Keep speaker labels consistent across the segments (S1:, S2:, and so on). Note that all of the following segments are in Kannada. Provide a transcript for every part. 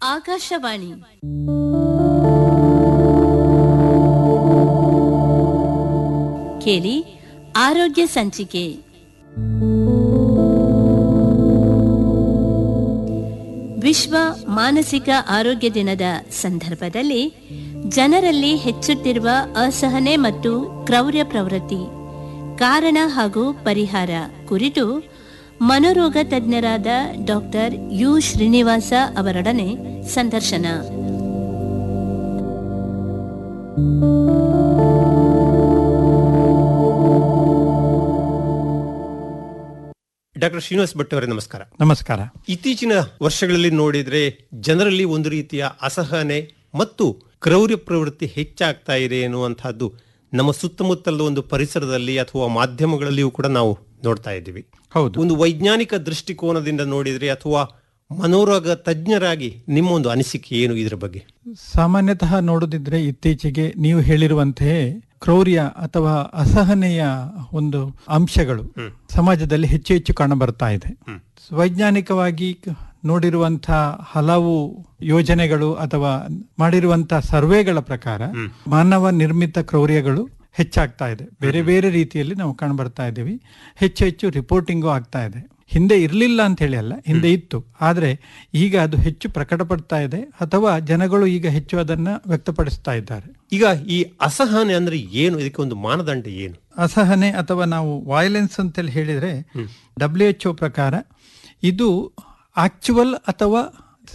S1: ಆಕಾಶವಾಣಿ ಕೇಳಿ ಆರೋಗ್ಯ ಸಂಚಿಕೆ ವಿಶ್ವ ಮಾನಸಿಕ ಆರೋಗ್ಯ ದಿನದ ಸಂದರ್ಭದಲ್ಲಿ ಜನರಲ್ಲಿ ಹೆಚ್ಚುತ್ತಿರುವ ಅಸಹನೆ ಮತ್ತು ಕ್ರೌರ್ಯ ಪ್ರವೃತ್ತಿ ಕಾರಣ ಹಾಗೂ ಪರಿಹಾರ ಕುರಿತು ಮನೋರೋಗ ತಜ್ಞರಾದ ಡಾಕ್ಟರ್ ಯು ಶ್ರೀನಿವಾಸ ಅವರೊಡನೆ ಸಂದರ್ಶನ
S2: ಡಾಕ್ಟರ್ ಶ್ರೀನಿವಾಸ್ ಭಟ್ ಅವರೇ ನಮಸ್ಕಾರ
S3: ನಮಸ್ಕಾರ
S2: ಇತ್ತೀಚಿನ ವರ್ಷಗಳಲ್ಲಿ ನೋಡಿದ್ರೆ ಜನರಲ್ಲಿ ಒಂದು ರೀತಿಯ ಅಸಹನೆ ಮತ್ತು ಕ್ರೌರ್ಯ ಪ್ರವೃತ್ತಿ ಹೆಚ್ಚಾಗ್ತಾ ಇದೆ ಎನ್ನುವಂತಹದ್ದು ನಮ್ಮ ಸುತ್ತಮುತ್ತಲ ಒಂದು ಪರಿಸರದಲ್ಲಿ ಅಥವಾ ಮಾಧ್ಯಮಗಳಲ್ಲಿಯೂ ಕೂಡ ನಾವು ನೋಡ್ತಾ ಇದ್ದೀವಿ
S3: ಹೌದು
S2: ಒಂದು ವೈಜ್ಞಾನಿಕ ದೃಷ್ಟಿಕೋನದಿಂದ ನೋಡಿದ್ರೆ ಅಥವಾ ಮನೋರೋಗ ತಜ್ಞರಾಗಿ ನಿಮ್ಮ ಒಂದು ಅನಿಸಿಕೆ ಏನು ಇದರ ಬಗ್ಗೆ
S3: ಸಾಮಾನ್ಯತಃ ನೋಡುದಿದ್ರೆ ಇತ್ತೀಚೆಗೆ ನೀವು ಹೇಳಿರುವಂತೆಯೇ ಕ್ರೌರ್ಯ ಅಥವಾ ಅಸಹನೆಯ ಒಂದು ಅಂಶಗಳು ಸಮಾಜದಲ್ಲಿ ಹೆಚ್ಚು ಹೆಚ್ಚು ಕಾಣಬರ್ತಾ ಇದೆ ವೈಜ್ಞಾನಿಕವಾಗಿ ಕ- ನೋಡಿರುವಂತಹ ಹಲವು ಯೋಜನೆಗಳು ಅಥವಾ ಮಾಡಿರುವಂತಹ ಸರ್ವೆಗಳ ಪ್ರಕಾರ ಮಾನವ ನಿರ್ಮಿತ ಕ್ರೌರ್ಯಗಳು ಹೆಚ್ಚಾಗ್ತಾ ಇದೆ ಬೇರೆ ಬೇರೆ ರೀತಿಯಲ್ಲಿ ನಾವು ಕಾಣಬರ್ತಾ ಇದ್ದೀವಿ ಹೆಚ್ಚು ಹೆಚ್ಚು ರಿಪೋರ್ಟಿಂಗು ಆಗ್ತಾ ಇದೆ ಹಿಂದೆ ಇರಲಿಲ್ಲ ಅಂತ ಹೇಳಿ ಅಲ್ಲ ಹಿಂದೆ ಇತ್ತು ಆದ್ರೆ ಈಗ ಅದು ಹೆಚ್ಚು ಪ್ರಕಟಪಡ್ತಾ ಇದೆ ಅಥವಾ ಜನಗಳು ಈಗ ಹೆಚ್ಚು ಅದನ್ನ ವ್ಯಕ್ತಪಡಿಸ್ತಾ ಇದ್ದಾರೆ
S2: ಈಗ ಈ ಅಸಹನೆ ಅಂದ್ರೆ ಏನು ಇದಕ್ಕೆ ಒಂದು ಮಾನದಂಡ ಏನು
S3: ಅಸಹನೆ ಅಥವಾ ನಾವು ವೈಲೆನ್ಸ್ ಅಂತೇಳಿ ಹೇಳಿದ್ರೆ ಡಬ್ಲ್ಯೂ ಎಚ್ ಪ್ರಕಾರ ಇದು ಆಕ್ಚುವಲ್ ಅಥವಾ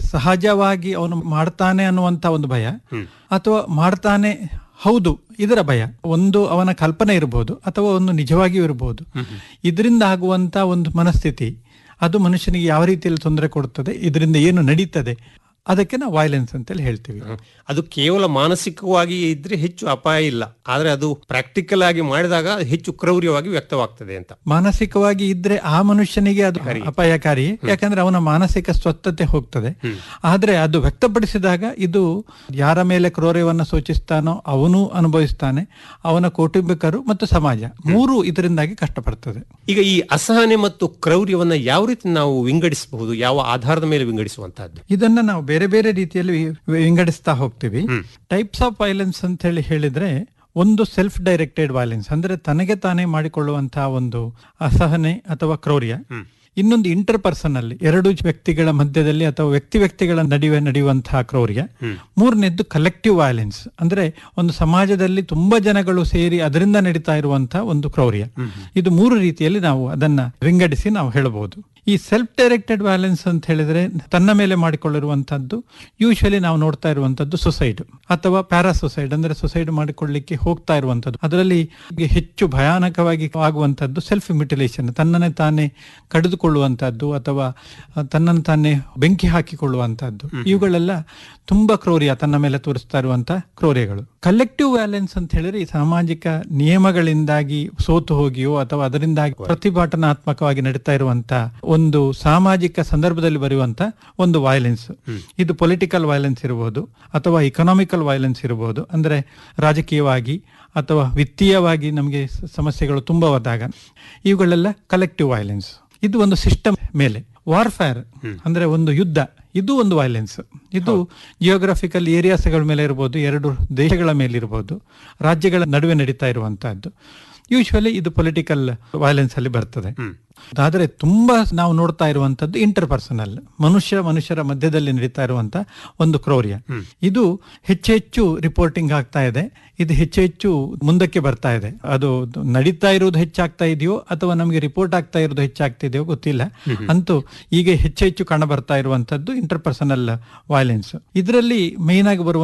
S3: ಸಹಜವಾಗಿ ಅವನು ಮಾಡ್ತಾನೆ ಅನ್ನುವಂತ ಒಂದು ಭಯ ಅಥವಾ ಮಾಡ್ತಾನೆ ಹೌದು ಇದರ ಭಯ ಒಂದು ಅವನ ಕಲ್ಪನೆ ಇರಬಹುದು ಅಥವಾ ಒಂದು ನಿಜವಾಗಿಯೂ ಇರಬಹುದು ಇದರಿಂದ ಆಗುವಂತ ಒಂದು ಮನಸ್ಥಿತಿ ಅದು ಮನುಷ್ಯನಿಗೆ ಯಾವ ರೀತಿಯಲ್ಲಿ ತೊಂದರೆ ಕೊಡುತ್ತದೆ ಇದರಿಂದ ಏನು ನಡೀತದೆ ಅದಕ್ಕೆ ನಾವು ವೈಲೆನ್ಸ್ ಅಂತೇಳಿ ಹೇಳ್ತೀವಿ
S2: ಅದು ಕೇವಲ ಮಾನಸಿಕವಾಗಿ ಇದ್ರೆ ಹೆಚ್ಚು ಅಪಾಯ ಇಲ್ಲ ಆದ್ರೆ ಅದು ಪ್ರಾಕ್ಟಿಕಲ್ ಆಗಿ ಮಾಡಿದಾಗ ಹೆಚ್ಚು ಕ್ರೌರ್ಯವಾಗಿ ವ್ಯಕ್ತವಾಗ್ತದೆ ಅಂತ
S3: ಮಾನಸಿಕವಾಗಿ ಇದ್ರೆ ಆ ಮನುಷ್ಯನಿಗೆ ಅದು ಅಪಾಯಕಾರಿ ಯಾಕಂದ್ರೆ ಅವನ ಮಾನಸಿಕ ಸ್ವಸ್ಥತೆ ಹೋಗ್ತದೆ ಆದ್ರೆ ಅದು ವ್ಯಕ್ತಪಡಿಸಿದಾಗ ಇದು ಯಾರ ಮೇಲೆ ಕ್ರೌರ್ಯವನ್ನ ಸೂಚಿಸ್ತಾನೋ ಅವನು ಅನುಭವಿಸ್ತಾನೆ ಅವನ ಕೌಟುಂಬಿಕರು ಮತ್ತು ಸಮಾಜ ಮೂರು ಇದರಿಂದಾಗಿ ಕಷ್ಟಪಡ್ತದೆ
S2: ಈಗ ಈ ಅಸಹನೆ ಮತ್ತು ಕ್ರೌರ್ಯವನ್ನ ಯಾವ ರೀತಿ ನಾವು ವಿಂಗಡಿಸಬಹುದು ಯಾವ ಆಧಾರದ ಮೇಲೆ ವಿಂಗಡಿಸುವಂತಹದ್ದು
S3: ಇದನ್ನ ನಾವು ಬೇರೆ ಬೇರೆ ರೀತಿಯಲ್ಲಿ ವಿ- ವಿಂಗಡಿಸ್ತಾ ಹೋಗ್ತೀವಿ ಟೈಪ್ಸ್ ಆಫ್ ವೈಲೆನ್ಸ್ ಅಂತ ಹೇಳಿ ಹೇಳಿದ್ರೆ ಒಂದು ಸೆಲ್ಫ್ ಡೈರೆಕ್ಟೆಡ್ ವೈಲೆನ್ಸ್ ಅಂದ್ರೆ ತನಗೆ ತಾನೇ ಮಾಡಿಕೊಳ್ಳುವಂತಹ ಒಂದು ಅಸಹನೆ ಅಥವಾ ಕ್ರೌರ್ಯ ಇನ್ನೊಂದು ಇಂಟರ್ ಪರ್ಸನ್ ಎರಡು ವ್ಯಕ್ತಿಗಳ ಮಧ್ಯದಲ್ಲಿ ಅಥವಾ ವ್ಯಕ್ತಿ ವ್ಯಕ್ತಿಗಳ ನಡುವೆ ನಡೆಯುವಂತಹ ಕ್ರೌರ್ಯ ಮೂರನೇದ್ದು ಕಲೆಕ್ಟಿವ್ ವೈಲೆನ್ಸ್ ಅಂದ್ರೆ ಒಂದು ಸಮಾಜದಲ್ಲಿ ತುಂಬಾ ಜನಗಳು ಸೇರಿ ಅದರಿಂದ ನಡೀತಾ ಇರುವಂತಹ ಒಂದು ಕ್ರೌರ್ಯ ಇದು ಮೂರು ರೀತಿಯಲ್ಲಿ ನಾವು ಅದನ್ನ ವಿಂಗಡಿಸಿ ನಾವು ಹೇಳಬಹುದು ಈ ಸೆಲ್ಫ್ ಡೈರೆಕ್ಟೆಡ್ ವ್ಯಾಲೆನ್ಸ್ ಅಂತ ಹೇಳಿದ್ರೆ ತನ್ನ ಮೇಲೆ ಮಾಡಿಕೊಳ್ಳಿರುವಂತದ್ದು ಯೂಶಲಿ ನಾವು ನೋಡ್ತಾ ಇರುವಂತದ್ದು ಸುಸೈಡ್ ಅಥವಾ ಪ್ಯಾರಾಸುಸೈಡ್ ಅಂದ್ರೆ ಸುಸೈಡ್ ಮಾಡಿಕೊಳ್ಳಿಕ್ಕೆ ಹೋಗ್ತಾ ಇರುವಂತದ್ದು ಅದರಲ್ಲಿ ಹೆಚ್ಚು ಭಯಾನಕವಾಗಿ ಆಗುವಂತದ್ದು ಸೆಲ್ಫ್ ಮ್ಯುಟಿಲೇಷನ್ ತನ್ನನ್ನೇ ತಾನೇ ಕಡಿದುಕೊಳ್ಳುವಂತದ್ದು ಅಥವಾ ತನ್ನನ್ನು ತಾನೇ ಬೆಂಕಿ ಹಾಕಿಕೊಳ್ಳುವಂತದ್ದು ಇವುಗಳೆಲ್ಲ ತುಂಬಾ ಕ್ರೌರ್ಯ ತನ್ನ ಮೇಲೆ ತೋರಿಸ್ತಾ ಇರುವಂತಹ ಕ್ರೌರ್ಯಗಳು ಕಲೆಕ್ಟಿವ್ ವ್ಯಾಲೆನ್ಸ್ ಅಂತ ಹೇಳಿದ್ರೆ ಈ ಸಾಮಾಜಿಕ ನಿಯಮಗಳಿಂದಾಗಿ ಸೋತು ಹೋಗಿಯೋ ಅಥವಾ ಅದರಿಂದಾಗಿ ಪ್ರತಿಭಟನಾತ್ಮಕವಾಗಿ ನಡೀತಾ ಇರುವಂತ ಒಂದು ಸಾಮಾಜಿಕ ಸಂದರ್ಭದಲ್ಲಿ ಬರುವಂತ ಒಂದು ವೈಲೆನ್ಸ್ ಇದು ಪೊಲಿಟಿಕಲ್ ವೈಲೆನ್ಸ್ ಇರಬಹುದು ಅಥವಾ ಇಕನಾಮಿಕಲ್ ವೈಲೆನ್ಸ್ ಇರಬಹುದು ಅಂದ್ರೆ ರಾಜಕೀಯವಾಗಿ ಅಥವಾ ವಿತ್ತೀಯವಾಗಿ ನಮಗೆ ಸ- ಸಮಸ್ಯೆಗಳು ತುಂಬಾ ಹೋದಾಗ ಇವುಗಳೆಲ್ಲ ಕಲೆಕ್ಟಿವ್ ವೈಲೆನ್ಸ್ ಇದು ಒಂದು ಸಿಸ್ಟಮ್ ಮೇಲೆ ವಾರ್ಫೇರ್ ಅಂದ್ರೆ ಒಂದು ಯುದ್ಧ ಇದು ಒಂದು ವೈಲೆನ್ಸ್ ಇದು ಜಿಯೋಗ್ರಫಿಕಲ್ ಏರಿಯಾಸ್ಗಳ ಮೇಲೆ ಇರಬಹುದು ಎರಡು ದೇಶಗಳ ಮೇಲೆ ಇರಬಹುದು ರಾಜ್ಯಗಳ ನಡುವೆ ನಡೀತಾ ಇರುವಂತಹದ್ದು ಯೂಶುವಲಿ ಇದು ಪೊಲಿಟಿಕಲ್ ವೈಲೆನ್ಸ್ ಅಲ್ಲಿ ಬರ್ತದೆ ಆದ್ರೆ ತುಂಬಾ ನಾವು ನೋಡ್ತಾ ಇರುವಂತದ್ದು ಇಂಟರ್ ಪರ್ಸನಲ್ ಮನುಷ್ಯ ಮನುಷ್ಯರ ಮಧ್ಯದಲ್ಲಿ ನಡೀತಾ ಇರುವಂತ ಒಂದು ಕ್ರೌರ್ಯ ಇದು ಹೆಚ್ಚು ಹೆಚ್ಚು ರಿಪೋರ್ಟಿಂಗ್ ಆಗ್ತಾ ಇದೆ ಇದು ಹೆಚ್ಚು ಹೆಚ್ಚು ಮುಂದಕ್ಕೆ ಬರ್ತಾ ಇದೆ ಅದು ನಡೀತಾ ಇರುವುದು ಹೆಚ್ಚಾಗ್ತಾ ಇದೆಯೋ ಅಥವಾ ನಮಗೆ ರಿಪೋರ್ಟ್ ಆಗ್ತಾ ಇರೋದು ಹೆಚ್ಚಾಗ್ತಿದೆಯೋ ಗೊತ್ತಿಲ್ಲ ಅಂತೂ ಈಗ ಹೆಚ್ಚು ಹೆಚ್ಚು ಕಾಣ ಬರ್ತಾ ಇರುವಂತದ್ದು ಇಂಟರ್ ಪರ್ಸನಲ್ ವೈಲೆನ್ಸ್ ಇದರಲ್ಲಿ ಮೇನ್ ಆಗಿ ಬರುವಂತ